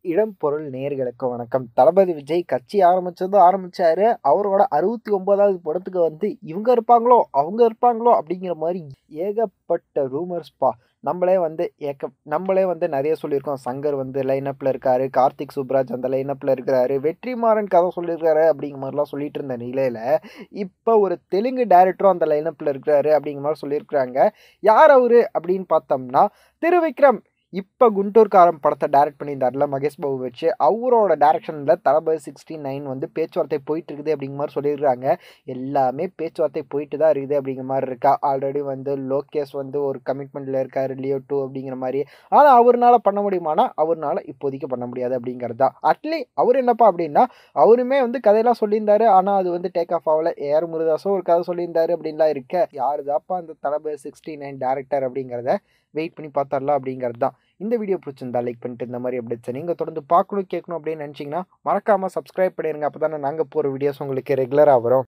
இடம் பொருள் நேர்களுக்கு வணக்கம் தளபதி விஜய் கட்சி ஆரம்பிச்சதும் ஆரம்பிச்சாரு அவரோட அறுபத்தி ஒன்பதாவது படத்துக்கு வந்து இவங்க இருப்பாங்களோ அவங்க இருப்பாங்களோ அப்படிங்கிற மாதிரி ஏகப்பட்ட ரூமர்ஸ்பா நம்மளே வந்து ஏக்க நம்மளே வந்து நிறைய சொல்லியிருக்கோம் சங்கர் வந்து லைனப்பில் இருக்காரு கார்த்திக் சுப்ராஜ் அந்த லைனப்பில் இருக்கிறாரு வெற்றிமாறன் கதை சொல்லியிருக்காரு அப்படிங்கிற மாதிரிலாம் சொல்லிட்டு இருந்த நிலையில் இப்போ ஒரு தெலுங்கு டேரக்டரும் அந்த லைனப்பில் இருக்கிறாரு அப்படிங்கிற மாதிரி சொல்லியிருக்கிறாங்க யார் அவரு அப்படின்னு பார்த்தோம்னா திருவிக்ரம் இப்போ குண்டூர்காரம் படத்தை டைரக்ட் பண்ணியிருந்தார்ல மகேஷ் பாபு வச்சு அவரோட டேரக்ஷனில் தளபதி சிக்ஸ்டி நைன் வந்து பேச்சுவார்த்தை போயிட்டு இருக்குது அப்படிங்கிற மாதிரி சொல்லியிருக்காங்க எல்லாமே பேச்சுவார்த்தை போயிட்டு தான் இருக்குது அப்படிங்கிற மாதிரி இருக்கா ஆல்ரெடி வந்து லோகேஷ் வந்து ஒரு கமிட்மெண்ட்டில் இருக்காரு லியோ டூ அப்படிங்கிற மாதிரி ஆனால் அவர்னால பண்ண முடியுமானா அவர்னால இப்போதைக்கு பண்ண முடியாது அப்படிங்கிறது தான் அட்லி அவர் என்னப்பா அப்படின்னா அவருமே வந்து கதையெல்லாம் சொல்லியிருந்தாரு ஆனால் அது வந்து டேக் ஆஃப் ஆகல ஏஆர் முருதாஸும் ஒரு கதை சொல்லியிருந்தாரு அப்படின்லாம் இருக்க யாருதாப்பா அந்த தளபதி சிக்ஸ்டி நைன் டேரக்டர் அப்படிங்கிறத வெயிட் பண்ணி பார்த்தரலாம் அப்படிங்கிறது தான் இந்த வீடியோ பிடிச்சிருந்தா லைக் பண்ணிட்டு இந்த மாதிரி அப்டேட்ஸை நீங்கள் தொடர்ந்து பார்க்கணும் கேட்கணும் அப்படின்னு நினச்சிங்கன்னா மறக்காமல் சப்ஸ்கிரைப் பண்ணிடுங்க அப்போ தானே நாங்கள் போகிற வீடியோஸ் உங்களுக்கு ரெகுலராக வரும்